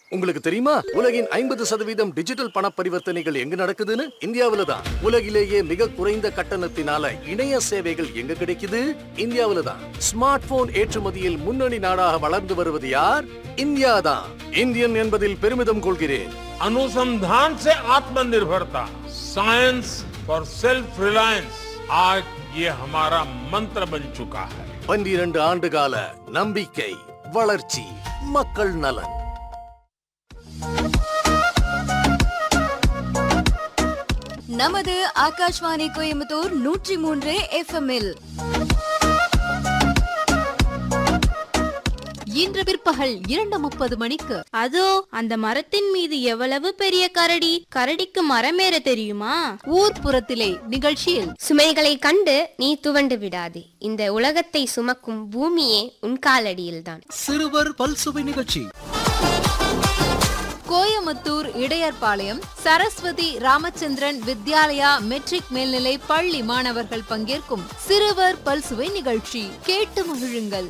உங்களுக்கு தெரியுமா உலகின் ஐம்பது சதவீதம் டிஜிட்டல் பண பரிவர்த்தனைகள் எங்க நடக்குதுன்னு இந்தியாவில தான் உலகிலேயே மிக குறைந்த கட்டணத்தினால இணைய சேவைகள் எங்க கிடைக்குது இந்தியாவில தான் ஸ்மார்ட் போன் ஏற்றுமதியில் முன்னணி நாடாக வளர்ந்து வருவது யார் இந்தியா தான் இந்தியன் என்பதில் பெருமிதம் கொள்கிறேன் अनुसंधान से आत्मनिर्भरता साइंस फॉर सेल्फ रिलायंस आज ये हमारा मंत्र बन चुका है பன்னிரண்டு ஆண்டு கால நம்பிக்கை வளர்ச்சி மக்கள் நலன் நமது ஆகாஷ்வாணி கோயம்புத்தூர் நூற்றி மூன்று எஃப்எம்இல் இன்று பிற்பகல் இரண்டு முப்பது மணிக்கு அதோ அந்த மரத்தின் மீது எவ்வளவு பெரிய கரடி கரடிக்கு மரமேற தெரியுமா ஊர்ப்புறத்திலே நிகழ்ச்சியில் சுமைகளை கண்டு நீ துவண்டு விடாதே இந்த உலகத்தை சுமக்கும் பூமியே உன் காலடியில்தான் சிறுவர் பல்சுவை நிகழ்ச்சி கோயமுத்தூர் இடையர்பாளையம் சரஸ்வதி ராமச்சந்திரன் வித்யாலயா மெட்ரிக் மேல்நிலை பள்ளி மாணவர்கள் பங்கேற்கும் சிறுவர் பல்சுவை நிகழ்ச்சி கேட்டு மகிழுங்கள்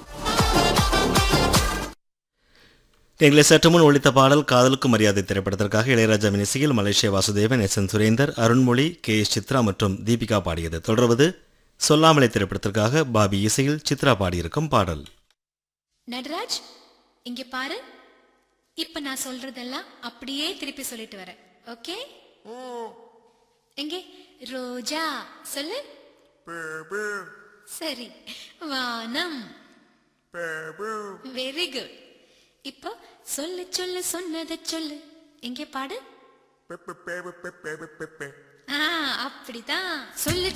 எங்களை சற்று முன் ஒழித்த பாடல் காதலுக்கு மரியாதை திரைப்படத்திற்காக இளையராஜாவின் இசையில் Malaysia Vasudevan S N Surendar Arunmozhi K S Chithra மற்றும் தீபிகா பாடியது தொடர்வது சொல்லாமலே திரைப்படத்திற்காக பாபி இசையில் சித்ரா பாடியிருக்கும் பாடல் நடராஜ் இங்க பாரு இப்ப நான் சொல்றதெல்லாம் அப்படியே திருப்பி சொல்லிட்டு வரேன் ஓகே எங்கே ரோஜா சொல்லு சரி வானம் வெரி குட் இப்போ சொல்லு சொல்லு சொன்னதை சொல்லு எங்கே பாடு ஆ அப்படிதான் சொல்லு